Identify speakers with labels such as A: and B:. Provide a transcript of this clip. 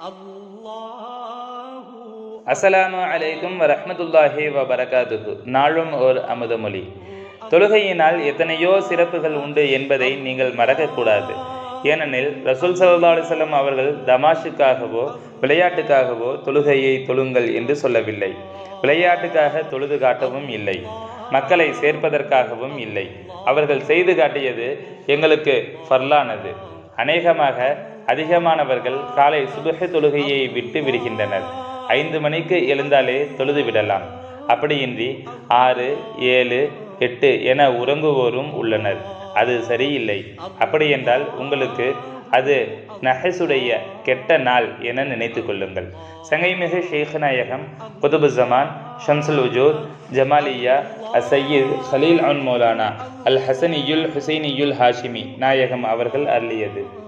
A: அஸ்ஸலாமு அலைக்கும் வரஹ்மத்துல்லாஹி வபரகாத்துஹு நாளும் ஓர் அமுதமொழி தொழுகையினால் எத்தனையோ சிறப்புகள் உண்டு என்பதை நீங்கள் மறக்கக்கூடாது ஏனெனில் ரசூல் சல்லா அலிசல்லம் அவர்கள் தமாஷுக்காகவோ விளையாட்டுக்காகவோ தொழுகையை தொழுங்கள் என்று சொல்லவில்லை விளையாட்டுக்காக தொழுது காட்டவும் இல்லை மக்களை சேர்ப்பதற்காகவும் இல்லை அவர்கள் செய்து காட்டியது எங்களுக்கு ஃபர்லானது அநேகமாக அதிகமானவர்கள் காலை சுபஹ தொழுகையை விட்டு விடுகின்றனர் ஐந்து மணிக்கு எழுந்தாலே தொழுது விடலாம் அப்படியின்றி ஆறு ஏழு எட்டு என உறங்குவோரும் உள்ளனர் அது சரியில்லை அப்படியென்றால் உங்களுக்கு அது நஹசுடைய கெட்ட நாள் என நினைத்து கொள்ளுங்கள் சங்கைமிகு ஷேഖநாயகம் குதுபு ஜமான் ஷம்சுல் உஜூத் ஜமாலியா அசையீத் ஹலீல் அன் மௌலானா அல் ஹசனியுல் ஹுசைனியுல் ஹாஷிமி நாயகம் அவர்கள் அருளியது